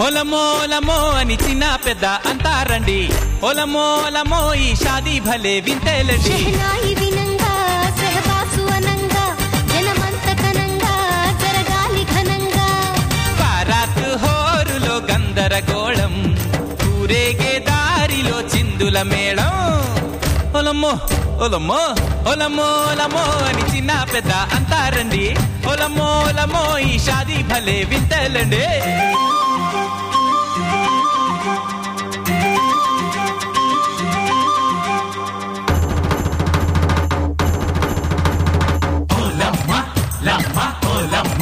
ఒలమో ఒలమో అని చిన్న పెద్ద అంటారండి ఒలమో ఒలమో ఈ షాదీ భలే వింతేలండి షహనాయి వినంగా సహబాసు అనంగా జనమంత కనంగా జరగాలి ఘనంగా బారాత్ హోరులో గందరగోళం ఊరేగే దారిలో చిందుల మేళం ఒలమ్మో ఒలమ్మో ఒలమ్మో ఒలమ్మో అని చిన్న పెద్ద అంటారండి ఒలమ్మో ఒలమ్మో ఈ షాదీ భలే వింతలండి ఓలమ్మ లమ్మ ఓలమ్మ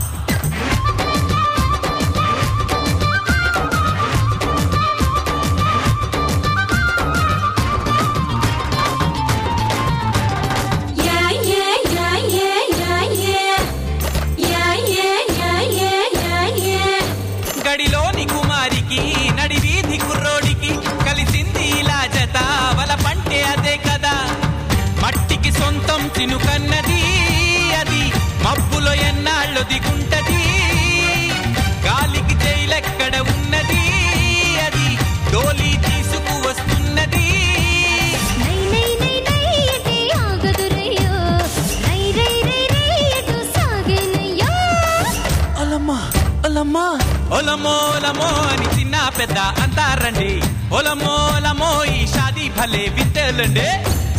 Yeah, yeah, yeah, yeah, yeah, yeah. Yeah, yeah, yeah, yeah, yeah, yeah. గడిలోని కుమారికి నడి వీధి కుర్రోడికి కలిసింది ఇలా జత వల పంటే అదే కదా మట్టికి సొంతం చినుకన్నది అది మబ్బులో ఎన్నాళ్ళు దిగుంటది గాలికి జైలెక్కడ ఉన్నది అది డోలీ తీసుకు వస్తున్నది నై నై నై నై ఎటే ఆగదురయ్యో నై రై రై రై ఎటు సాగేనయ్యో ఒలమ్మా ఒలమ్మా ఒలమో ఒలమో అని చిన్న పెద్ద అంటారండి ఒలమో ఒలమో ఈ షాదీ భలే వింతేలండి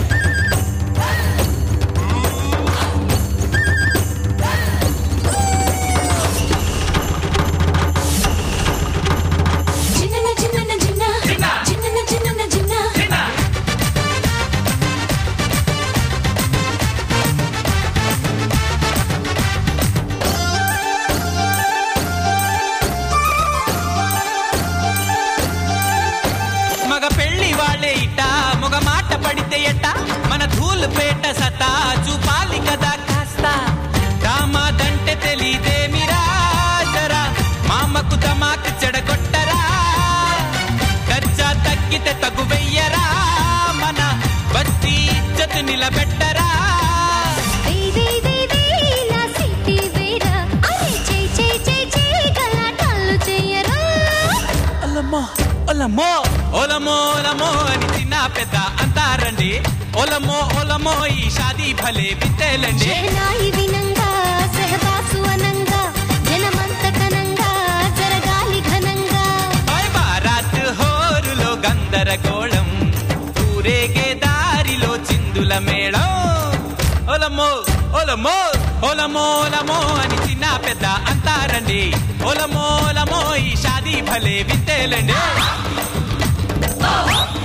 చిన్నన చిన్నన చిన్న చిన్న. చిన్నన చిన్నన చిన్న మగ పెళ్లి వాళ్ళే ఇట మగ మాట పడితే ఎట్ట మన ధూలు పేట సతా చూపాలి కదా కాస్త దామాదంటే తెలీదేమిరా జరా మామకు తమాకు చెడగొట్టరా దర్జా తగ్గితే తగు వెయ్యరా మన బస్తీ ఇజ్జత్ నిలబెట్టరా వేయ్ వేయ్ వేయ్ వేయ్ నా సిటీ వేరా అరే చై చై చై చై గలాటాలు చెయ్యరా ఒలమ్మో ఒలమ్మో ఒలమో ఒలమో అని చిన్న పెద్ద అంటారండి ఒలమో ఒలమో ఈ షాదీ భలే విత్తేలండి షహనాయి వినంగా సహబాసు అనంగా జనమంత కనంగా జరగాలి ఘనంగా ఓయ్ బారాత్ హోరులో గందరగోళం ఊరేగే దారిలో చిందుల మేళం ఒలమో ఒలమో ఒలమో ఒలమో అని చిన్న పెద్ద అంటారండి ఒలమో ఒలమో ఈ షాదీ భలే వింతేలండి